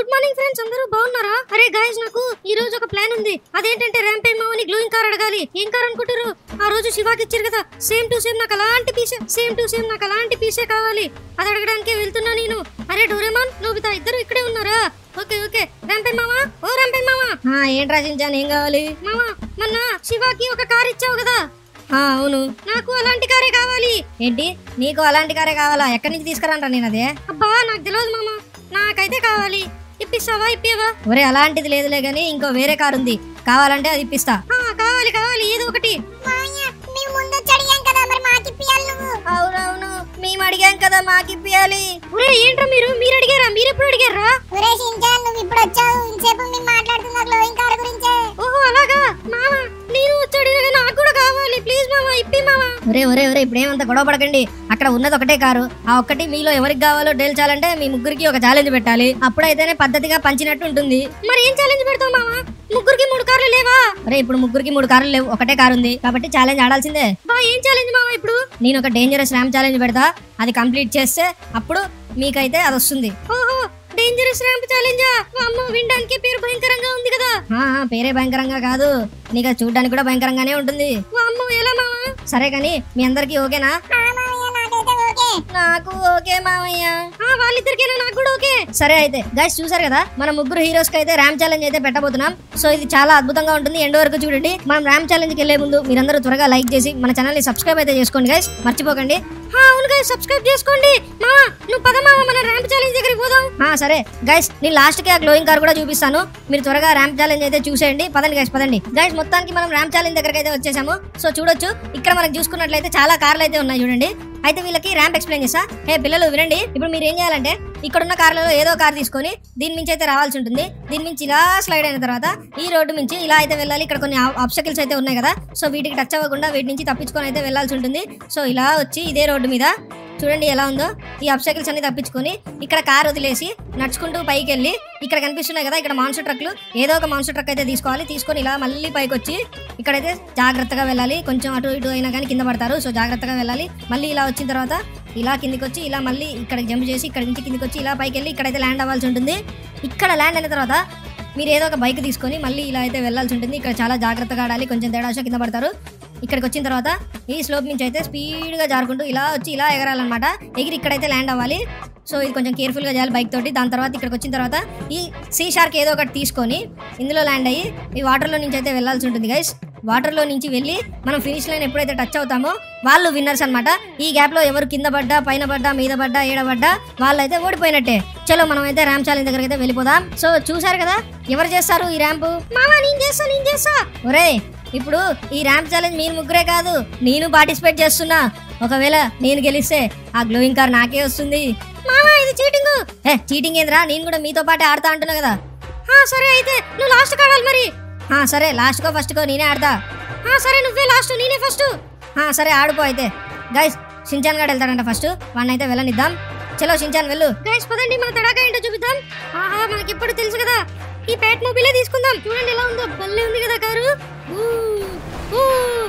Good morning friends అందరూ బాగున్నారా అరే గాయస్ నాకు ఈ రోజు ఒక ప్లాన్ ఉంది అదేంటంటే ర్యాంపే మామని గ్లోయింగ్ కార్ అడగాలి ఏం కార్ అనుకుంటారు ఆ రోజు శివాకి ఇచ్చారు కదా సేమ్ టు సేమ్ నాకు అలాంటి పీసే సేమ్ టు సేమ్ నాకు అలాంటి పీసే కావాలి అది అడగడానికే వెళ్తున్నా నేను అరే డోరేమాన్ నోబితా ఇద్దరు ఇక్కడే ఉన్నారా ఓకే ఓకే రంపే మామా ఓ రంపే మామా ఏంటి రాజించాను ఏం కావాలి మామా మొన్న శివాకి ఒక కార్ ఇచ్చావు కదా ఆ, అవును నాకు అలాంటి కారే కావాలి ఏంటి నీకు అలాంటి కారే కావాలా ఎక్కడి నుంచి తీసుకురంటా నేను అదే అబ్బా నాకు తెలియదు మామ నాకైతే కావాలి ఇప్పిస్తావా ఇప్పివా ఒరే అలాంటిది లేదులే గానీ ఇంకో వేరే కారు ఉంది కావాలంటే అది ఇప్పిస్తా కావాలి కావాలి ఏదో ఒకటి మామయ్య మేము ముందు వచ్చి అడిగాం కదా మరి మాకు ఇప్పియాలి నువ్వు అవునవును మేము అడిగాం కదా మాకు ఇప్పియాలి ఒరే ఏంట్రా మీరు మీరు అడిగారా మీరు ఎప్పుడు అడిగారా ఒరే షించాన్ నువ్వు ఇప్పుడు వచ్చావు ఇంతసేపు మేము మాట్లాడుతున్నా గ్లోయింగ్ కార్ గురించే ఓహో అలాగా మామ నేను వచ్చాడు నాకు కూడా కావాలి ప్లీజ్ మామ ఇప్పి మామ ఒరే ఒరే ఒరే ఇప్పుడు ఏమంత గొడవ పడకండి అక్కడ ఉన్నది ఒకటే కారు ఆ ఒక్కటి మీలో ఎవరికి కావాలో తేల్చాలంటే మీ ముగ్గురికి ఒక ఛాలెంజ్ పెట్టాలి అప్పుడైతేనే పద్ధతిగా పంచినట్టు ఉంటుంది మరి ఏం ఛాలెంజ్ పెడతావు మామ ముగ్గురికి మూడు కార్లు లేవా అరే ఇప్పుడు ముగ్గురికి మూడు కార్లు లేవు ఒకటే కారు ఉంది కాబట్టి ఛాలెంజ్ ఆడాల్సిందే బా ఏం ఛాలెంజ్ మామ ఇప్పుడు నేను ఒక డేంజరస్ ర్యామ్ ఛాలెంజ్ పెడతా అది కంప్లీట్ చేస్తే అప్పుడు మీకైతే అది వస్తుంది ఓహో డేంజరస్ ర్యాంప్ ఛాలెంజా అమ్మో వినడానికి పేరు భయంకరంగా ఉంది కదా పేరే భయంకరంగా కాదు నీకు అది చూడడానికి కూడా భయంకరంగానే ఉంటుంది అమ్మో ఎలా మావా సరే కానీ మీ అందరికి ఓకేనా ఆ మామయ్య నాకైతే ఓకే నాకు ఓకే మామయ్య వాళ్ళిద్దరికైనా నాకు కూడా ఓకే సరే అయితే గైస్ చూసారు కదా మన ముగ్గురు హీరోస్ కి అయితే ర్యామ్ ఛాలెంజ్ అయితే పెట్టబోతున్నాం సో ఇది చాలా అద్భుతంగా ఉంటుంది ఎండ్ వరకు చూడండి మనం ర్యామ్ ఛాలెంజ్ కి వెళ్లే ముందు మీరందరూ త్వరగా లైక్ చేసి మన ఛానల్ ని సబ్స్క్రైబ్ అయితే చేసుకోండి గైస్ మర్చిపోకండి హా, అవును గైస్ సబ్స్క్రైబ్ చేసుకోండి మావా నువ్వు పద మావా మన ర్యాంప్ ఛాలెంజ్ దగ్గరికి పోదాం ఆ, సరే గైస్ నేను లాస్ట్ కి ఆ గ్లోయింగ్ కార్ కూడా చూపిస్తాను మీరు త్వరగా ర్యాంప్ ఛాలెంజ్ అయితే చూసేయండి పదండి గైస్ పదండి గైస్ మొత్తానికి మనం ర్యాంప్ ఛాలెంజ్ దగ్గరికి అయితే వచ్చేసాము సో చూడొచ్చు ఇక్కడ మనం చూసుకున్నట్లయితే చాలా కార్లు అయితే ఉన్నాయి చూడండి అయితే వీళ్ళకి ర్యాంప్ ఎక్స్ప్లెయిన్ చేస్తా హే పిల్లలు వినండి ఇప్పుడు మీరు ఏం చేయాలంటే ఇక్కడ ఉన్న కార్లలో ఏదో కార్ తీసుకొని దీని మించి అయితే రావాల్సి ఉంటుంది దీని మించి ఇలా స్లైడ్ అయిన తర్వాత ఈ రోడ్డు మించి ఇలా అయితే వెళ్ళాలి ఇక్కడ కొన్ని ఆబ్స్టకిల్స్ అయితే ఉన్నాయి కదా సో వీటికి టచ్ అవ్వకుండా వీటి నుంచి తప్పించుకొని అయితే వెళ్ళాల్సి ఉంటుంది సో ఇలా వచ్చి ఇదే రోడ్డు మీద చూడండి ఎలా ఉందో ఈ అబ్స్టకిల్స్ అన్ని తప్పించుకొని ఇక్కడ కార్ వదిలేసి నడుచుకుంటూ పైకి వెళ్ళి ఇక్కడ కనిపిస్తున్నాయి కదా ఇక్కడ మాన్సర్ ట్రక్లు ఏదో ఒక మాన్సర్ ట్రక్ అయితే తీసుకోవాలి తీసుకొని ఇలా మళ్ళీ పైకి వచ్చి ఇక్కడైతే జాగ్రత్తగా వెళ్ళాలి కొంచెం అటు ఇటు అయినా కానీ కింద పడతారు సో జాగ్రత్తగా వెళ్ళాలి మళ్ళీ ఇలా వచ్చిన తర్వాత ఇలా కిందికి వచ్చి ఇలా మళ్ళీ ఇక్కడ జంప్ చేసి ఇక్కడ నుంచి కిందికి వచ్చి ఇలా పైకి వెళ్ళి ఇక్కడైతే ల్యాండ్ అవ్వాల్సి ఉంటుంది ఇక్కడ ల్యాండ్ అయిన తర్వాత మీరు ఏదో ఒక బైక్ తీసుకొని మళ్ళీ ఇలా అయితే వెళ్ళాల్సి ఉంటుంది ఇక్కడ చాలా జాగ్రత్తగా ఆడాలి కొంచెం తేడా వచ్చి కింద పడతారు ఇక్కడికి వచ్చిన తర్వాత ఈ స్లోప్ నుంచి అయితే స్పీడ్గా జారుకుంటూ ఇలా వచ్చి ఇలా ఎగరాలన్నమాట ఎగిరి ఇక్కడైతే ల్యాండ్ అవ్వాలి సో ఇది కొంచెం కేర్ఫుల్గా చేయాలి బైక్ తోటి దాని తర్వాత ఇక్కడికి వచ్చిన తర్వాత ఈ సీ షార్క్ ఏదో ఒకటి తీసుకొని ఇందులో ల్యాండ్ అయ్యి ఈ వాటర్లో నుంచి అయితే వెళ్ళాల్సి ఉంటుంది గైస్ వాటర్లో నుంచి వెళ్ళి మనం ఫినిష్ లైన్ ఎప్పుడైతే టచ్ అవుతామో వాళ్ళు విన్నర్స్ అన్నమాట ఈ గ్యాప్లో ఎవరు కింద పడ్డా పైన పడ్డా మీద పడ్డా ఏడ పడ్డా వాళ్ళైతే ఓడిపోయినట్టే చలో మనం అయితే ర్యాంప్ ఛాలెంజ్ దగ్గరికి అయితే వెళ్ళిపోదాం సో చూసారు కదా ఎవరు చేస్తారు ఈ ర్యాంపు మామా నేను చేస్తా నేను చేస్తా ఒరే ఇప్పుడు ఈ ర్యాంప్ ఛాలెంజ్ మీరు ముగ్గురే కాదు నేను పార్టిసిపేట్ చేస్తున్నా ఒకవేళ నేను గెలిస్తే ఆ గ్లోయింగ్ కార్ నాకే వస్తుంది మామా ఇది చీటింగ్ ఏ చీటింగ్ ఏంద్రా నేను కూడా మీతో పాటే ఆడతా అంటున్నా కదా సరే అయితే నువ్వు లాస్ట్ ఆడాలి మరి సరే లాస్ట్ కో ఫస్ట్ కో నేనే ఆడతా సరే నువ్వే లాస్ట్ నేనే ఫస్ట్ సరే ఆడుకో అయితే గైస్ షించాన్ గాడు వెళ్తాడంట ఫస్ట్ వాడిని అయితే వెళ్ళనిద్దాం చలో షించాన్ వెళ్ళు గైస్ పదండి మన తడాకా ఏంటో చూపిద్దాం ఆహా మనకి ఎప్పుడు తెలుసు కదా ఈ పేట్ మొబైలే తీసుకుందాం చూడండి ఎలా ఉందో భలే ఉంది కదా కారు ఊ, ఊ,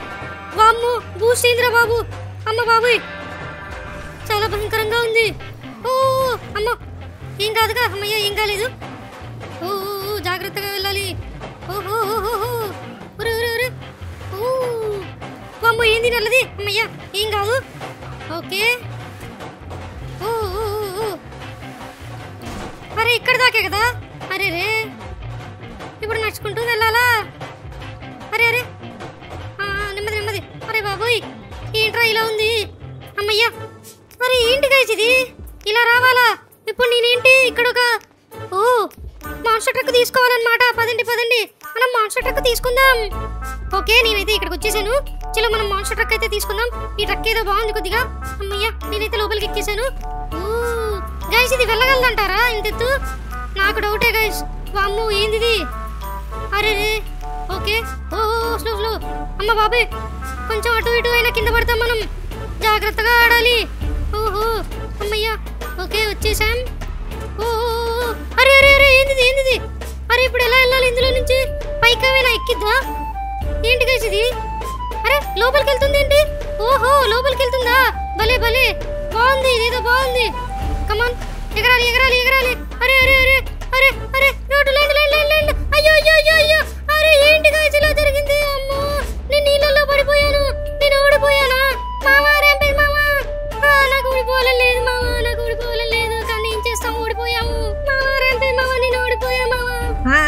వామ్మో బూస్టేంద్ర బాబు అమ్మ బాబుయ్ చాలా భయంకరంగా ఉంది ఓ అమ్మ ఏం కాదుగా అమ్మయ్య ఏం కాలేదు ఓ ఓ, ఓ, జాగ్రత్తగా వెళ్ళాలి ఓహో ఓహో ఒరే ఒరే ఒరే ఓ అమ్మ ఏంది నల్లది అమ్మయ్య ఏం కాదు ఓకే ఓ ఓ, ఓ, ఓ. అరే ఇక్కడ దాకే కదా అరే రే ఇప్పుడు నడుచుకుంటూ వెళ్ళాలా అరే అరే ఆ, నెమ్మది నెమ్మది అరే బాబోయ్ ఏంట్రా ఇలా ఉంది అమ్మయ్యా అరే ఏంటి గైస్ ఇది ఇలా రావాలా ఇప్పుడు నేనేంటి ఇక్కడ ఒక ఓ మాన్స్టర్ ట్రక్ తీసుకోవాలన్నమాట పదండి పదండి మనం మాన్స్టర్ ట్రక్ తీసుకుందాం ఓకే నేనైతే ఇక్కడికి వచ్చేసాను చలో మనం మాన్స్టర్ ట్రక్ అయితే తీసుకుందాం ఈ ట్రక్ ఏదో బాగుంది కొద్దిగా అమ్మయ్యా నేనైతే లోపలికి ఎక్కేసాను ఓ గైస్ ఇది వెళ్ళగలదంటారా ఇంతెత్తు నాకు డౌటే గైస్ వామ్మో ఏంది ఇది అరే రే ఓకే ఓ స్లో స్లో అమ్మ బాబాయ్ కొంచెం అటు ఇటు అయినా కింద పడతాం మనం జాగ్రత్తగా ఆడాలి ఓహో అమ్మయ్యా ఓకే వచ్చేసాం ఓ ఓ, ఓ, ఓ. అరే అరే అరే ఏంది ఏంది అరే ఇప్పుడు ఎలా వెళ్ళాలి ఇందులో నుంచి పైకి ఏమైనా ఎక్కిద్దా ఏంటి గైస్ ఇది అరే లోపలికి వెళ్తుంది ఏంటి ఓహో లోపలికి వెళ్తుందా భలే భలే బాగుంది ఇదేదో బాగుంది కమాన్ ఎగరాలి ఎగరాలి ఎగరాలి అరే అరే అరే అరే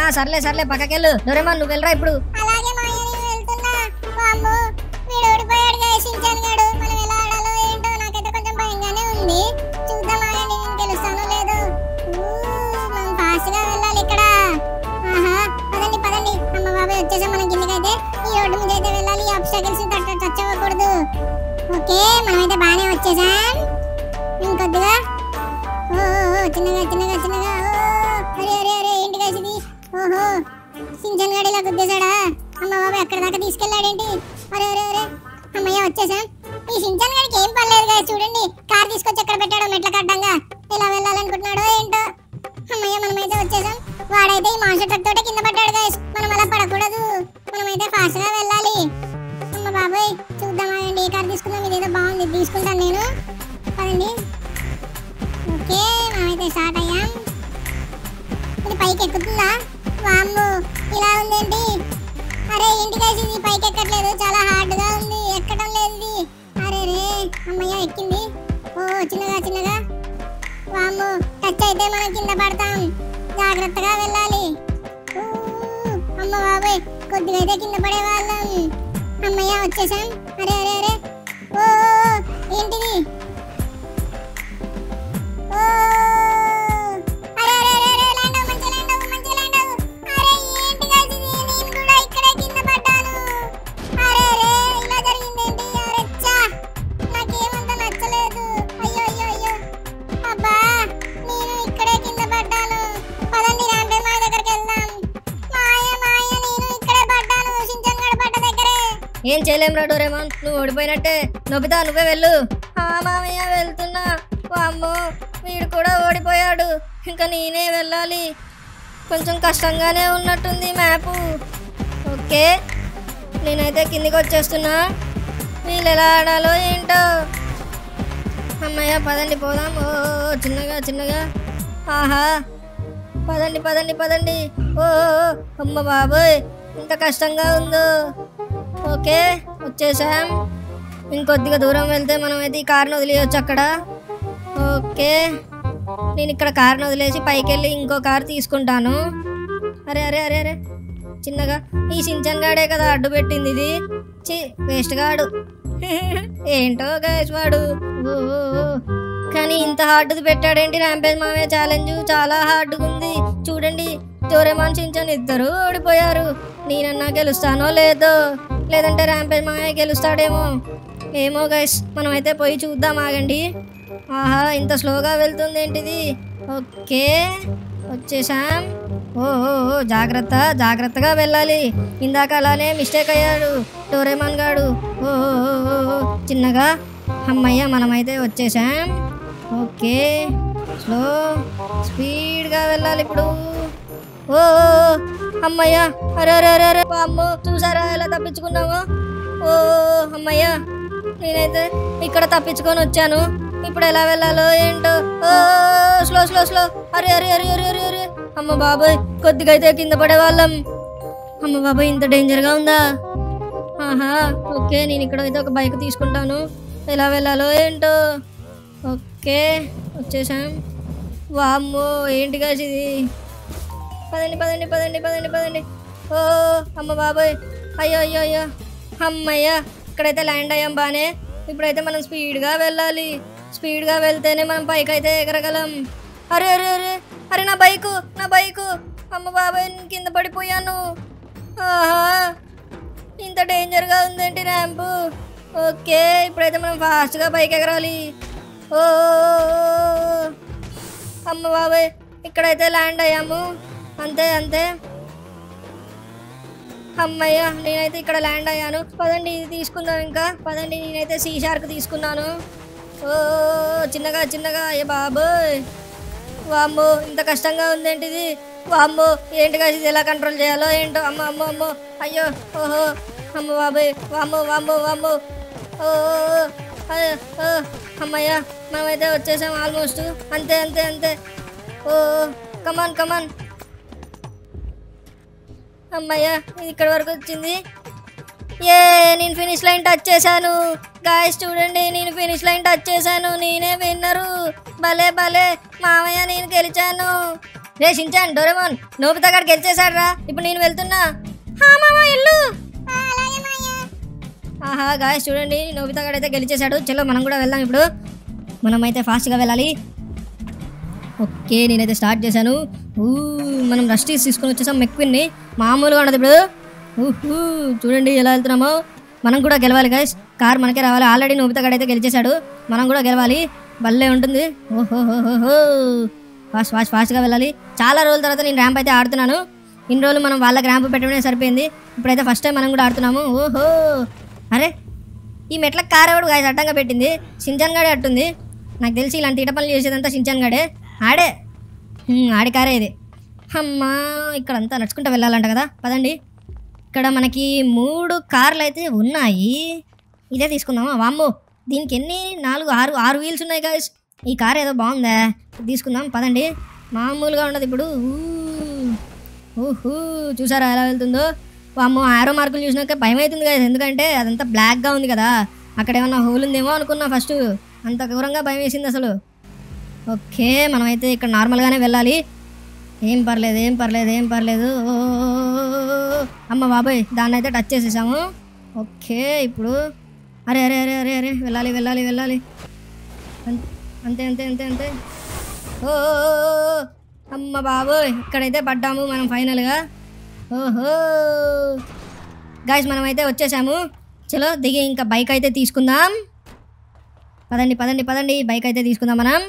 సర్లే సర్లే పక్కకెళ్ళు డోరేమాన్ నువ్వు వెళ్ళరా ఇప్పుడు అలాగే మావయ్య నేను వెళ్తున్నా వామ్మో వీడు ఓడిపోయాడు గాయస్ షించాన్ గాడు మనం ఎలా ఆడాలో ఏంటో నాకైతే కొంచెం భయంగానే ఉంది చూద్దాం ఆగండి నేను గెలుస్తానో లేదో ఊ, మనం ఫాస్ట్ గా వెళ్ళాలి ఇక్కడ ఆహా పదండి పదండి అమ్మ బాబాయ్ వచ్చేసాం మనం కిందకైతే ఈ రోడ్డు మీద అయితే వెళ్ళాలి ఈ అబ్స్టాకిల్స్ టచ్ అవ్వకూడదు ఓకే మనమైతే బాగానే వచ్చేసాం ఇంకొద్దిగా ఓ ఓ, ఓ, చిన్నగా చిన్నగా చిన్నగా ఓ, అరే అరే అరే ఏంటి guys ఇది ఓహో సించన్ గాడి ఇలా గుద్దేశాడా అమ్మ బాబా ఎక్కడ దాకా తీసుకెళ్ళాడేంటి అరే అరే అరే అమ్మయ్య వచ్చేసాం ఈ సించన్ గాడికి ఏం పర్లేదు కదా చూడండి కార్ తీసుకొచ్చి ఎక్కడ పెట్టాడో మెట్ల కట్టంగా ఇలా వెళ్ళాలనుకుంటున్నాడో ఏంటో అమ్మయ్య మనమైతే వచ్చేసాం వాడైతే ఈ మాస్టర్ ట్రక్ తోటే కింద పడ్డాడు గాయస్ మనం అలా పడకూడదు మనమైతే ఫాస్ట్ గా వెళ్ళాలి అమ్మ బాబాయ్ చూద్దాం ఆగండి ఏ కార్ తీసుకుందాం ఇదేదో బాగుంది ఇది తీసుకుంటాను నేను పదండి ఓకే మనమైతే స్టార్ట్ అయ్యాం ఇది పైకి ఎక్కుతుందా వామ్మో ఇలా ఉందేంటి అరే ఏంటి guys ఇది పైకి ఎక్కట్లేదు చాలా హార్డ్ గా ఉంది ఎక్కడం లేదు ఇది అరే రే అమ్మయ్య ఎక్కింది ఓ చిన్నగా చిన్నగా వామ్మో టచ్ అయితే మనం కింద పడతాం జాగ్రత్తగా వెళ్ళాలి ఊ, అమ్మ బాబాయ్ కొద్దిగా అయితే కింద పడే వాళ్ళం అమ్మయ్య వచ్చేసాం అరే అరే అరే ఓ ఓ, ఓ, ఏంటిది ఓ! అరే, అరే, అరే, అరే, ల్యాండ్ అవ్వు, మంచిగా ల్యాండ్ అవ్వు, మంచిగా ల్యాండ్ అవ్వు. అరే, ఏంటి guys ఇది? నేను కూడా ఇక్కడే కింద పడ్డాను. అరే, అరే, ఇలా జరిగిందేంటి? అరే, చ్చా! నాకేమంత నచ్చలేదు. అయ్యో, అయ్యో, అయ్యో. అబ్బా, నేను ఇక్కడే కింద పడ్డాను. పదండి, రాంపే మాయ దగ్గరికి వెళ్దాం. మాయ, మాయ, నేను ఇక్కడే పడ్డాను. షించాన్ గడ పడ్డ దగ్గరే. ఏం చేయలేంరా డోరేమాన్ నువ్వు ఓడిపోయినట్టే నొబితా నువ్వే వెళ్ళు ఆ మామయ్య వెళ్తున్నా వామ్మో వీడు కూడా ఓడిపోయాడు ఇంకా నేనే వెళ్ళాలి కొంచెం కష్టంగానే ఉన్నట్టుంది మ్యాపు ఓకే నేనైతే కిందికి వచ్చేస్తున్నా వీళ్ళు ఎలా ఆడాలో ఏంటో అమ్మయ్య పదండి పోదాం ఓ ఓ, చిన్నగా చిన్నగా ఆహా పదండి పదండి పదండి ఓ ఓ, ఓ, అమ్మ బాబోయ్ ఇంత కష్టంగా ఉందో ఓకే వచ్చేసాం ఇంకొద్దిగా దూరం వెళ్తే మనం అయితే ఈ కార్ను వదిలేయచ్చు అక్కడ ఓకే నేను ఇక్కడ కార్ను వదిలేసి పైకి వెళ్ళి ఇంకో కార్ తీసుకుంటాను అరే అరే అరే అరే చిన్నగా ఈ సించన్ గాడే కదా అడ్డు పెట్టింది ఇది చి వేస్ట్ గాడు ఏంటో గాయస్ వాడు ఓ, ఓ, ఓ. కానీ ఇంత హార్డ్ది పెట్టాడేంటి ర్యాంపేజ్ మామే ఛాలెంజ్ చాలా హార్డ్గా ఉంది చూడండి డోరేమాన్ చించన్ ఇద్దరు ఓడిపోయారు నేనన్నా గెలుస్తానో లేదో లేదంటే ర్యాంపేజ్ మామే గెలుస్తాడేమో ఏమో గైస్ మనం అయితే పోయి చూద్దాం ఆగండి ఆహా ఇంత స్లోగా వెళ్తుంది ఏంటిది ఓకే వచ్చేసాం ఓ ఓ, ఓ, జాగ్రత్త జాగ్రత్తగా వెళ్ళాలి ఇందాక అలానే మిస్టేక్ అయ్యాడు డోరేమాన్ గాడు ఓ ఓ, ఓ, ఓ, ఓ, చిన్నగా అమ్మయ్య మనమైతే వచ్చేసాం ఓకే స్లో స్పీడ్గా వెళ్ళాలి ఇప్పుడు ఓ ఓ, ఓ, అమ్మయ్య అరే అరే అరే అరే అమ్మో చూసారా ఎలా తప్పించుకున్నామో ఓ అమ్మయ్య నేనైతే ఇక్కడ తప్పించుకొని వచ్చాను ఇప్పుడు ఎలా వెళ్ళాలో ఏంటో ఓ స్లో స్లో స్లో అరే అరే అరే అరే అరే అరే అమ్మ బాబాయ్ కొద్దిగా అయితే కింద పడేవాళ్ళం అమ్మ బాబాయ్ ఇంత డేంజర్గా ఉందా ఆహా ఓకే నేను ఇక్కడ అయితే ఒక బైక్ తీసుకుంటాను ఎలా వెళ్ళాలో ఏంటో ఓకే వచ్చేసాం వామ్మో ఏంటి కాసి ఇది పదండి పదండి పదండి పదండి పదండి ఓ అమ్మ బాబాయ్ అయ్యో అయ్యో అయ్యో అమ్మయ్య ఇక్కడైతే ల్యాండ్ అయ్యాం బానే ఇప్పుడైతే మనం స్పీడ్గా వెళ్ళాలి స్పీడ్గా వెళ్తేనే మనం పైకి అయితే ఎగరగలం అరే అరే అరే అరే నా బైకు నా బైకు అమ్మ బాబాయ్ నేను కింద పడిపోయాను ఆహా ఇంత డేంజర్గా ఉందేంటి ర్యాంపు ఓకే ఇప్పుడైతే మనం ఫాస్ట్గా పైకి ఎగరాలి ఓ అమ్మ బాబాయ్ ఇక్కడైతే ల్యాండ్ అయ్యాము అంతే అంతే అమ్మయ్య నేనైతే ఇక్కడ ల్యాండ్ అయ్యాను పదండి ఇది తీసుకుందాం ఇంకా పదండి నేనైతే సీ షార్క్ తీసుకున్నాను ఓ చిన్నగా చిన్నగా అయ్య బాబోయ్ వామ్మో ఇంత కష్టంగా ఉందేంటిది వామ్మో ఏంటి కాదు ఇది ఎలా కంట్రోల్ చేయాలో ఏంటో అమ్మ అమ్మ అమ్మో అయ్యో ఓహో అమ్మ బాబాయ్ వామ్మో వామ్మో వామ్మో ఓ ఓ, అయ్యో, ఓ అమ్మయ్య మనమైతే వచ్చేసాం ఆల్మోస్ట్ అంతే అంతే అంతే ఓ కమాన్ కమాన్ అమ్మయ్య ఇది ఇక్కడ వరకు వచ్చింది ఏ నేను ఫినిష్ లైన్ టచ్ చేశాను గాయస్ చూడండి నేను ఫినిష్ లైన్ టచ్ చేశాను నేనే విన్నరు భలే భలే మామయ్య నేను గెలిచాను రే షించాన్ డోరేమోన్ నోబితా గారు గెలిచేశాడు రా ఇప్పుడు నేను వెళ్తున్నా హా మామా ఇల్లు ఆ, అలాగే మాయా ఆహా గాయస్ చూడండి నోబితా గారు అయితే గెలిచేశాడు చలో మనం కూడా వెళ్దాం ఇప్పుడు మనం అయితే ఫాస్ట్గా వెళ్ళాలి ఓకే నేనైతే స్టార్ట్ చేశాను ఊ మనం రస్టీస్ తీసుకొని వచ్చేసాం మెక్విన్ని మామూలుగా ఉండదు ఇప్పుడు ఊహూ చూడండి ఎలా వెళ్తున్నామో మనం కూడా గెలవాలి గాయస్ కార్ మనకే రావాలి ఆల్రెడీ నోబితా గారు అయితే గెలిచేశాడు మనం కూడా గెలవాలి భలే ఉంటుంది ఓహోహోహో ఫాస్ట్ ఫాస్ట్ ఫాస్ట్గా వెళ్ళాలి చాలా రోజుల తర్వాత నేను ర్యాంప్ అయితే ఆడుతున్నాను ఇన్ని రోజులు మనం వాళ్ళకి ర్యాంప్ పెట్టడమే సరిపోయింది ఇప్పుడైతే ఫస్ట్ టైం మనం కూడా ఆడుతున్నాము ఓహో అరే ఈ మెట్లకు కార్ ఎవడు గాయస్ అడ్డంగా పెట్టింది సించాన్ గాడే అట్టుంది నాకు తెలిసి ఇలాంటి ఇట పనులు చేసేదంతా సించాన్ గాడే ఆడే హ్మ్, ఆడి కారే ఇది అమ్మా ఇక్కడంతా నడుచుకుంటూ వెళ్ళాలంట కదా పదండి ఇక్కడ మనకి మూడు కార్లు అయితే ఉన్నాయి ఇదే తీసుకుందామా వామ్మో దీనికి ఎన్ని నాలుగు ఆరు ఆరు వీల్స్ ఉన్నాయి గాయస్ ఈ కార్ ఏదో బాగుందా ఇది తీసుకుందాం పదండి మామూలుగా ఉండదు ఇప్పుడు ఊ. ఊహూ చూసారా ఎలా వెళ్తుందో వామ్మో ఆరో మార్కులు చూసినాక భయం అవుతుంది కదా ఎందుకంటే అదంతా బ్లాక్గా ఉంది కదా అక్కడ ఏమన్నా హోల్ ఉందేమో అనుకున్నా ఫస్ట్ అంత ఘోరంగా భయం వేసింది అసలు ఓకే మనమైతే ఇక్కడ నార్మల్గానే వెళ్ళాలి ఏం పర్లేదు ఏం పర్లేదు ఏం పర్లేదు ఓ, అమ్మ బాబాయ్ దాన్ని అయితే టచ్ చేసేసాము ఓకే ఇప్పుడు అరే అరే అరే అరే అరే వెళ్ళాలి వెళ్ళాలి వెళ్ళాలి అం- అంతే అంతే అంతే అంతే ఓ ఓ, ఓ, ఓ, అమ్మ బాబోయ్ ఇక్కడైతే పడ్డాము మనం ఫైనల్గా ఓహో గాయస్ మనమైతే వచ్చేసాము చలో దిగి ఇంకా బైక్ అయితే తీసుకుందాం పదండి పదండి పదండి బైక్ అయితే తీసుకుందాం మనం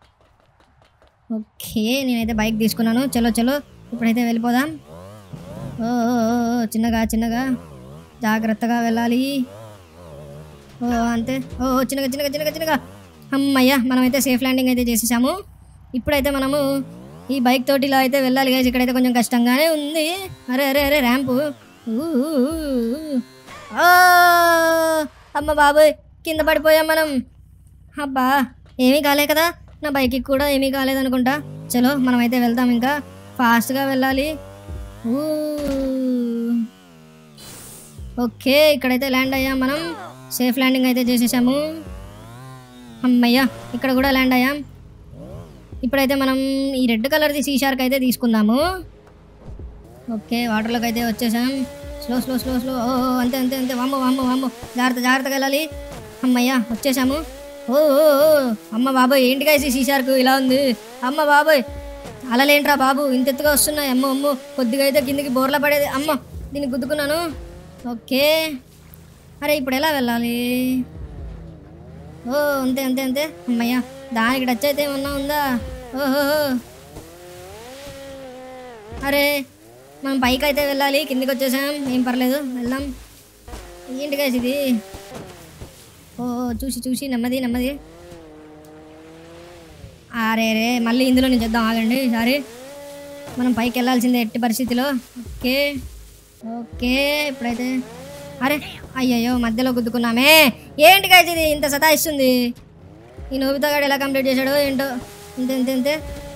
ఓకే నేనైతే బైక్ తీసుకున్నాను చలో చలో ఇప్పుడైతే వెళ్ళిపోదాం ఓ ఓ, ఓ, ఓ, చిన్నగా చిన్నగా జాగ్రత్తగా వెళ్ళాలి ఓ అంతే ఓ ఓ, చిన్నగా చిన్నగా చిన్నగా చిన్నగా అమ్మయ్య మనమైతే సేఫ్ ల్యాండింగ్ అయితే చేసేసాము ఇప్పుడైతే మనము ఈ బైక్ తోటి ఇలా అయితే వెళ్ళాలి guys. ఇక్కడైతే కొంచెం కష్టంగానే ఉంది అరే అరే అరే ర్యాంపు ఊ, ఊ, ఊ. ఆ, అమ్మ బాబోయ్ కింద పడిపోయాం మనం అబ్బా ఏమీ కాలే కదా నా బైక్కి కూడా ఏమీ కాలేదనుకుంటా చలో మనమైతే వెళ్దాం ఇంకా ఫాస్ట్గా వెళ్ళాలి ఊ. ఓకే ఇక్కడైతే ల్యాండ్ అయ్యాం మనం సేఫ్ ల్యాండింగ్ అయితే చేసేసాము అమ్మయ్యా ఇక్కడ కూడా ల్యాండ్ అయ్యాం ఇప్పుడైతే మనం ఈ రెడ్ కలర్ది సీ షార్క్ అయితే తీసుకుందాము ఓకే వాటర్లోకి అయితే వచ్చేసాం స్లో స్లో స్లో స్లో ఓ ఓ, అంతే అంతే అంతే వామ్మో వామ్మో వామ్మో జాగ్రత్త జాగ్రత్తగా వెళ్ళాలి అమ్మయ్యా వచ్చేసాము ఓ ఓ, ఓ, అమ్మ బాబోయ్ ఏంటి కాసి సీ షార్క్ ఇలా ఉంది అమ్మ బాబోయ్ అలలేంట్రా బాబు ఇంత ఎత్తుగా వస్తున్నాయి అమ్మ అమ్మ కొద్దిగా అయితే కిందికి బోర్ల పడేది అమ్మ దీన్ని గుద్దుకున్నాను ఓకే అరే ఇప్పుడు ఎలా వెళ్ళాలి ఓ అంతే అంతే అంతే అమ్మయ్యా దానికి టచ్ అయితే ఏమన్నా ఉందా ఓహో అరే మనం పైకి అయితే వెళ్ళాలి కిందికి వచ్చేసాం ఏం పర్లేదు వెళ్దాం ఏంటి guys ఇది ఓ చూసి చూసి నెమ్మది నెమ్మది అరే రే మళ్ళీ ఇందులో నుంచి వద్దాం ఆగండి సారీ మనం పైకి వెళ్ళాల్సిందే ఎట్టి పరిస్థితిలో ఓకే ఓకే ఇప్పుడైతే అరే అయ్యయ్యో మధ్యలో గుద్దుకున్నామే ఏంటి కాదు ఇది ఇంత సతాయిస్తుంది ఈ నోబితా గాడు ఎలా కంప్లీట్ చేశాడో ఏంటో ఇంతే ఇంతే ఇంతే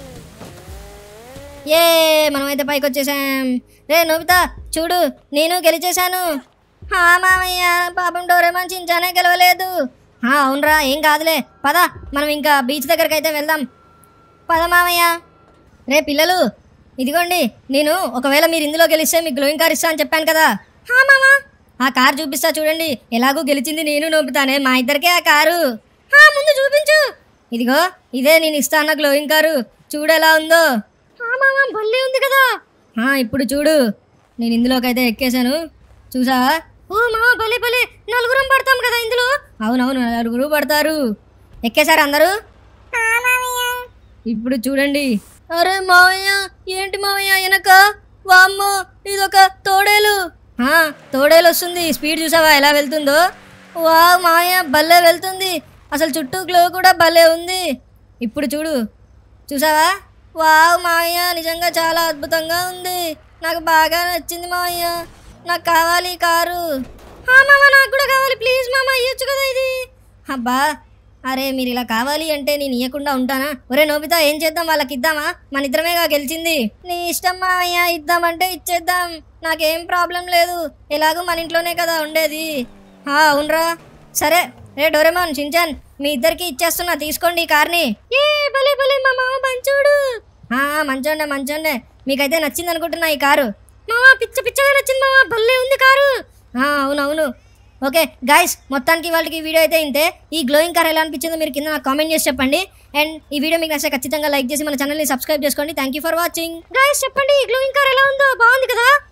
ఏ మనమైతే పైకి వచ్చేసాం రే నోబితా చూడు నేను గెలిచేశాను హా మామయ్య పాపం డోరేమాన్ చించానే గెలవలేదు హా అవునరా ఏం కాదులే పద మనం ఇంకా బీచ్ దగ్గరికి అయితే వెళ్దాం పద మామయ్య రే పిల్లలు ఇదిగోండి నేను ఒకవేళ మీరు ఇందులో గెలిస్తే మీకు గ్లోయింగ్ కార్ ఇస్తా అని చెప్పాను కదా హా మామా ఆ కార్ చూపిస్తా చూడండి ఎలాగో గెలిచింది నేను నోపుతానే మా ఇద్దరికే ఆ కారు హా ముందు చూపించు ఇదిగో ఇదే నేను ఇస్తా అన్న గ్లోయింగ్ కారు చూడు ఎలా ఉందో హా మామా భలే ఉంది కదా హా ఇప్పుడు చూడు నేను ఇందులోకి అయితే ఎక్కేశాను చూసావా ఓ మామ భలే భలే నలుగురం పడతాం కదా ఇందులో అవునవును నలుగురు పడతారు ఎక్కేశారు అందరూ ఆ మామయ్య ఇప్పుడు చూడండి అరే మావయ్య ఏంటి మావయ్య వెనక వామ్మో ఇదొక తోడేలు ఆ, తోడేలు వస్తుంది స్పీడ్ చూసావా ఎలా వెళ్తుందో వా మావయ్య భలే వెళ్తుంది అసలు చుట్టూ గ్లో కూడా భలే ఉంది ఇప్పుడు చూడు చూసావా వావ్ మావయ్య నిజంగా చాలా అద్భుతంగా ఉంది నాకు బాగా నచ్చింది మావయ్య నాకు కావాలి ఈ కారు ఆ మామ నాకు కూడా కావాలి ప్లీజ్ మామ ఇయ్యొచ్చు కదా ఇది అబ్బా అరే మీరు ఇలా కావాలి అంటే నేను ఇవ్వకుండా ఉంటానా ఒరే నోబితా ఏం చేద్దాం వాళ్ళకి ఇద్దామా మన ఇద్దరమేగా గెలిచింది నీ ఇష్టం మావయ్య ఇద్దామంటే ఇచ్చేద్దాం నాకేం ప్రాబ్లం లేదు ఎలాగో మన ఇంట్లోనే కదా ఉండేది ఆ, అవునరా సరే రే డోరేమాన్ షించాన్ మీ ఇద్దరికి ఇచ్చేస్తున్నా తీసుకోండి ఈ కార్ని ఏ భలే భలే మా మామ పంచోడు ఆ, మంచోండే మంచోండే మీకైతే నచ్చింది అనుకుంటున్నా ఈ కారు మావా పిచ్చ పిచ్చగా నచ్చింది మావా భలే ఉంది కారు ఆ, అవునవును ఓకే గాయస్ మొత్తానికి వాళ్ళకి ఈ వీడియో అయితే ఇంతే ఈ గ్లోయింగ్ కార్ ఎలా అనిపించిందో మీరు కింద నాకు కామెంట్ చేసి చెప్పండి అండ్ ఈ వీడియో మీకు నచ్చితే ఖచ్చితంగా లైక్ చేసి మన ఛానల్ని సబ్స్క్రైబ్ చేసుకోండి thank you for watching guys చెప్పండి ఈ గ్లోయింగ్ కార్ ఎలా ఉందో బాగుంది కదా